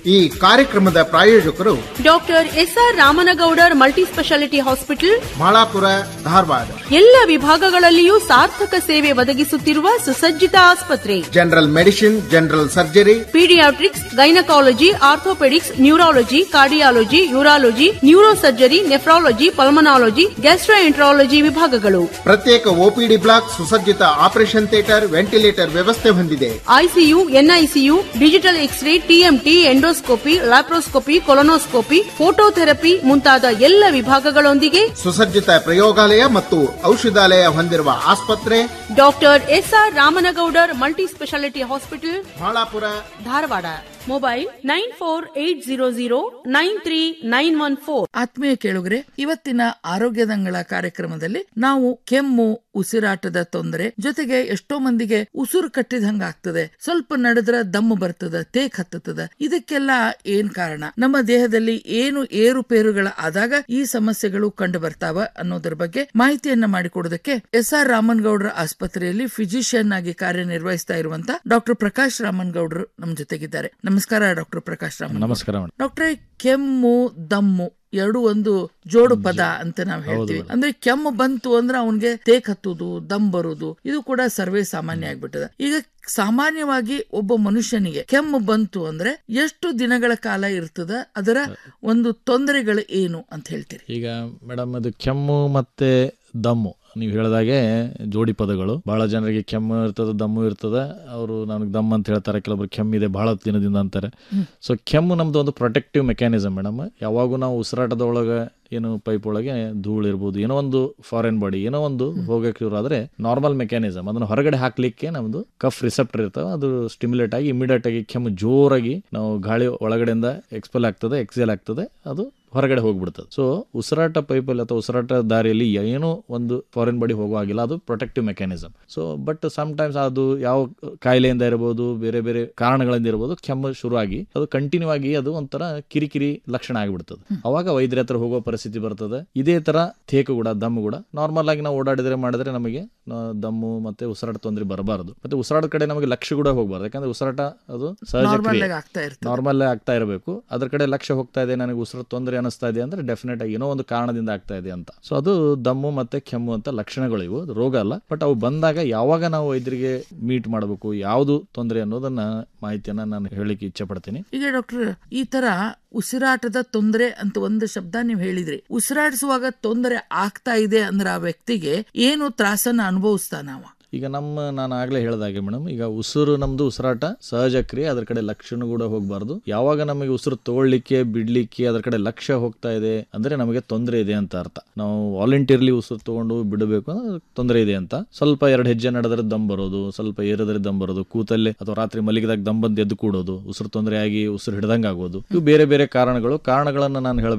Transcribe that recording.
ಈ ಕಾರ್ಯಕ್ರಮದ ಪ್ರಾಯೋಜಕರು doctor S R Ramanagoudar multi speciality hospital Malapura Dharwad ಎಲ್ಲ ವಿಭಾಗಗಳಲ್ಲಿಯೂ ಸಾರ್ಥಕ ಸೇವೆ ಒದಗಿಸುತ್ತಿರುವ ಸುಸಜ್ಜಿತ ಆಸ್ಪತ್ರೆ general medicine general surgery paediatrics gynaecology orthopaedics neurology cardiology urology neuro surgery nephrology pulmonology gastroenterology ವಿಭಾಗಗಳು ಪ್ರತ್ಯೇಕ ಒಪಿಡಿ ಬ್ಲಾಕ್ ಸುಸಜ್ಜಿತ ಆಪರೇಷನ್ ಥಿಯೇಟರ್ ವೆಂಟಿಲೇಟರ್ ವ್ಯವಸ್ಥೆ ಹೊಂದಿದೆ ICU NICU digital x-ray TMT endoscopy laparoscopy colonoscopy phototherapy ಮುಂತಾದ ಎಲ್ಲ ವಿಭಾಗಗಳೊಂದಿಗೆ ಸುಸಜ್ಜಿತ ಪ್ರಯೋಗಾಲಯ ಮತ್ತು ಔಷಧಾಲಯ ಹೊಂದಿರುವ ಆಸ್ಪತ್ರೆ doctor S R Ramanagoudar multi speciality hospital Malapura Dharwad mobile nine four eight zero zero nine three nine one four ಆತ್ಮೀಯ ಕೇಳುಗರೆ ಇವತ್ತಿನ ಆರೋಗ್ಯದಂಗಳ ಕಾರ್ಯಕ್ರಮದಲ್ಲಿ ನಾವು ಕೆಮ್ಮು ಉಸಿರಾಟದ ತೊಂದರೆ ಜೊತೆಗೆ ಎಷ್ಟೋ ಮಂದಿಗೆ ಉಸಿರು ಕಟ್ಟಿದಂಗ ಆಗ್ತದೆ ಸ್ವಲ್ಪ ನಡೆದ್ರ ದಮ್ಮು ಬರ್ತದ ತೇಕ್ ಹತ್ತದ ಇದಕ್ಕೆಲ್ಲ ಏನ್ ಕಾರಣ ನಮ್ಮ ದೇಹದಲ್ಲಿ ಏನು ಏರುಪೇರುಗಳ ಆದಾಗ ಈ ಸಮಸ್ಯೆಗಳು ಕಂಡು ಬರ್ತಾವ ಅನ್ನೋದ್ರ ಬಗ್ಗೆ ಮಾಹಿತಿಯನ್ನ ಮಾಡಿಕೊಡೋದಕ್ಕೆ ಎಸ್ ಆರ್ ರಾಮನ್ಗೌಡ್ರ ಆಸ್ಪತ್ರೆಯಲ್ಲಿ ಫಿಸಿಷಿಯನ್ ಆಗಿ ಕಾರ್ಯನಿರ್ವಹಿಸ್ತಾ ಇರುವಂತ ಡಾಕ್ಟರ್ ಪ್ರಕಾಶ್ ರಾಮನ್ಗೌಡ್ರು ನಮ್ಮ ಜೊತೆಗಿದ್ದಾರೆ ನಮಸ್ಕಾರ ಡಾಕ್ಟರ್ ಪ್ರಕಾಶ್ ರಾಮನ್ ನಮಸ್ಕಾರ ಮೇಡಮ್ ಡಾಕ್ಟ್ರೆ ಕೆಮ್ಮು ದಮ್ಮು ಎರಡು ಒಂದು ಜೋಡು ಪದ ಅಂತ ನಾವು ಹೇಳ್ತೀವಿ ಹೌದು. ಅಂದ್ರೆ ಕೆಮ್ಮು ಬಂತು ಅಂದ್ರೆ ಅವನ್ಗೆ ತೇಕ್ ಹತ್ತುದು ದಮ್ ಬರುದು ಇದು ಕೂಡ ಸರ್ವೇ ಸಾಮಾನ್ಯ ಆಗ್ಬಿಟ್ಟದ ಈಗ ಸಾಮಾನ್ಯವಾಗಿ ಒಬ್ಬ ಮನುಷ್ಯನಿಗೆ ಕೆಮ್ಮು ಬಂತು ಅಂದ್ರೆ ಎಷ್ಟು ದಿನಗಳ ಕಾಲ ಇರ್ತದ ಅದರ ಒಂದು ತೊಂದರೆಗಳು ಏನು ಅಂತ ಹೇಳ್ತೀರಿ ಈಗ ಮೇಡಮ್ ಅದು ಕೆಮ್ಮು ಮತ್ತೆ ದಮ್ಮು ನೀವು ಹೇಳಿದಾಗೆ ಜೋಡಿ ಪದಗಳು ಬಹಳ ಜನರಿಗೆ ಕೆಮ್ಮು ಇರ್ತದೆ ದಮ್ಮು ಇರ್ತದೆ ಅವರು ನನಗೆ ದಮ್ ಅಂತ ಹೇಳ್ತಾರೆ ಕೆಲವೊಬ್ರು ಕೆಮ್ಮಿದೆ ಬಹಳ ದಿನದಿಂದ ಅಂತಾರೆ ಸೊ ಕೆಮ್ಮು ನಮ್ದು ಒಂದು ಪ್ರೊಟೆಕ್ಟಿವ್ ಮೆಕ್ಯಾನಿಸಮ್ ಮೇಡಮ್ ಯಾವಾಗೂ ನಾವು ಉಸಿರಾಟದೊಳಗೆ ಏನು ಪೈಪ್ ಒಳಗೆ ಧೂಳು ಇರ್ಬೋದು ಏನೋ ಒಂದು ಫಾರಿನ್ ಬಾಡಿ ಏನೋ ಒಂದು ಹೋಗಕ್ಕೆ ಶುರು ಆದ್ರೆ ನಾರ್ಮಲ್ ಮೆಕ್ಯಾನಿಸಮ್ ಅದನ್ನ ಹೊರಗಡೆ ಹಾಕ್ಲಿಕ್ಕೆ ನಮ್ದು ಕಫ್ ರಿಸೆಪ್ಟರ್ ಇರ್ತಾವೆ ಅದು ಸ್ಟಿಮ್ಯುಲೇಟ್ ಆಗಿ ಇಮಿಡಿಯೇಟ್ ಆಗಿ ಕೆಮ್ಮು ಜೋರಾಗಿ ನಾವು ಗಾಳಿ ಒಳಗಡೆಯಿಂದ ಎಕ್ಸ್ಪೆಲ್ ಆಗ್ತದೆ ಎಕ್ಸೆಲ್ ಆಗ್ತದೆ ಅದು ಹೊರಗಡೆ ಹೋಗ್ಬಿಡ್ತದೆ ಸೊ ಉಸಿರಾಟ ಪೈಪಲ್ಲಿ ಅಥವಾ ಉಸಿರಾಟ ದಾರಿಯಲ್ಲಿ ಏನೋ ಒಂದು ಫಾರಿನ್ ಬಾಡಿ ಹೋಗೋ ಆಗಿಲ್ಲ ಅದು protective mechanism so but sometimes ಅದು ಯಾವ ಕಾಯಿಲೆಯಿಂದ ಇರಬಹುದು ಬೇರೆ ಬೇರೆ ಕಾರಣಗಳಿಂದ ಇರಬಹುದು ಕೆಮ್ಮು ಶುರುವಾಗಿ ಅದು ಕಂಟಿನ್ಯೂ ಆಗಿ ಅದು ಒಂಥರ ಕಿರಿಕಿರಿ ಲಕ್ಷಣ ಆಗಿಬಿಡ್ತದೆ ಅವಾಗ ವೈದ್ಯರ ಹತ್ರ ಹೋಗೋ ಪರಿಸ್ಥಿತಿ ಬರ್ತದೆ ಇದೇ ತರ ತೇಕು ಕೂಡ ದಮ್ಮು ಕೂಡ ನಾರ್ಮಲ್ ಆಗಿ ನಾವು ಓಡಾಡಿದ್ರೆ ಮಾಡಿದ್ರೆ ನಮಗೆ ಆ, ದಮ್ಮು ಮತ್ತೆ ಉಸಿರಾಟ ತೊಂದರೆ ಬರಬಾರದು ಮತ್ತೆ ಉಸಿರಾಟದ ಕಡೆ ನಮಗೆ ಲಕ್ಷ್ಯ ಕೂಡ ಹೋಗಬಾರ್ದು ಯಾಕಂದ್ರೆ ಉಸಿರಾಟ ಅದು ಸಹಜ ನಾರ್ಮಲ್ ಕ್ರಿಯೆ. ಆಗಿ ಆಗ್ತಾ ಇರ್ತದೆ ನಾರ್ಮಲ್ ಆಗ್ತಾ ಇರಬೇಕು ಅದ್ರ ಕಡೆ ಲಕ್ಷ್ಯ ಹೋಗ್ತಾ ಇದೆ ನನಗೆ ಉಸಿರು ತೊಂದರೆ ಅನಿಸ್ತಾ ಇದೆ ಅಂದ್ರೆ ಡೆಫಿನೆಟ್ ಆಗಿ ಏನೋ ಒಂದು ಕಾರಣದಿಂದ ಆಗ್ತಾ ಇದೆ ಅಂತ ಸೊ ಅದು ದಮ್ಮು ಮತ್ತೆ ಕೆಮ್ಮು ಅಂತ ಲಕ್ಷಣಗಳು ಇವು ಅದು ರೋಗ ಅಲ್ಲ ಬಟ್ ಅವು ಬಂದಾಗ ಯಾವಾಗ ನಾವು ವೈದ್ಯರಿಗೆ ಮೀಟ್ ಮಾಡಬೇಕು ಯಾವುದು ತೊಂದರೆ ಅನ್ನೋದನ್ನ ಮಾಹಿತಿಯನ್ನ ನಾನು ಹೇಳಿಕ್ಕೆ ಇಚ್ಛೆ ಪಡ್ತೀನಿ ಈಗ ಡಾಕ್ಟರ್ ಈ ತರ ಉಸಿರಾಟದ ತೊಂದರೆ ಅಂತ ಒಂದು ಶಬ್ದ ನೀವು ಹೇಳಿದ್ರಿ ಉಸಿರಾಡಿಸುವಾಗ ತೊಂದರೆ ಆಗ್ತಾ ಇದೆ ಅಂದ್ರೆ ಆ ವ್ಯಕ್ತಿಗೆ ಏನು ತ್ರಾಸನ್ನ ಅನುಭವಿಸ್ತಾನವ ಈಗ ನಮ್ಮ ನಾನು ಆಗ್ಲೇ ಹೇಳ್ದಾಗೆ ಮೇಡಮ್ ಈಗ ಉಸಿರು ನಮ್ದು ಉಸಿರಾಟ ಸಹಜ ಕ್ರಿಯೆ ಅದ್ರ ಕಡೆ ಲಕ್ಷಣ ಕೂಡ ಹೋಗಬಾರ್ದು ಯಾವಾಗ ನಮಗೆ ಉಸಿರು ತಗೊಳ್ಳಿಕ್ಕೆ ಬಿಡ್ಲಿಕ್ಕೆ ಅದ್ರ ಕಡೆ ಲಕ್ಷ್ಯ ಹೋಗ್ತಾ ಇದೆ ಅಂದ್ರೆ ನಮಗೆ ತೊಂದರೆ ಇದೆ ಅಂತ ಅರ್ಥ ನಾವು ವಾಲಂಟಿಯರ್ಲಿ ಉಸಿರು ತಗೊಂಡು ಬಿಡಬೇಕು ಅಂದ್ರೆ ತೊಂದರೆ ಇದೆ ಅಂತ ಸ್ವಲ್ಪ ಎರಡು ಹೆಜ್ಜೆ ನಡೆದ್ರೆ ದಮ್ ಬರೋದು ಸ್ವಲ್ಪ ಏರಿದ್ರೆ ದಮ್ ಬರೋದು ಕೂತಲ್ಲೇ ಅಥವಾ ರಾತ್ರಿ ಮಲಗಿದಾಗ ದಮ್ ಬಂದು ಎದ್ದು ಕೂಡೋದು ಉಸಿರು ತೊಂದರೆ ಆಗಿ ಉಸಿರು ಹಿಡ್ದಂಗ್ ಆಗೋದು ಇವು ಬೇರೆ ಬೇರೆ ಕಾರಣಗಳು ಕಾರಣಗಳನ್ನ ನಾನು ಹೇಳ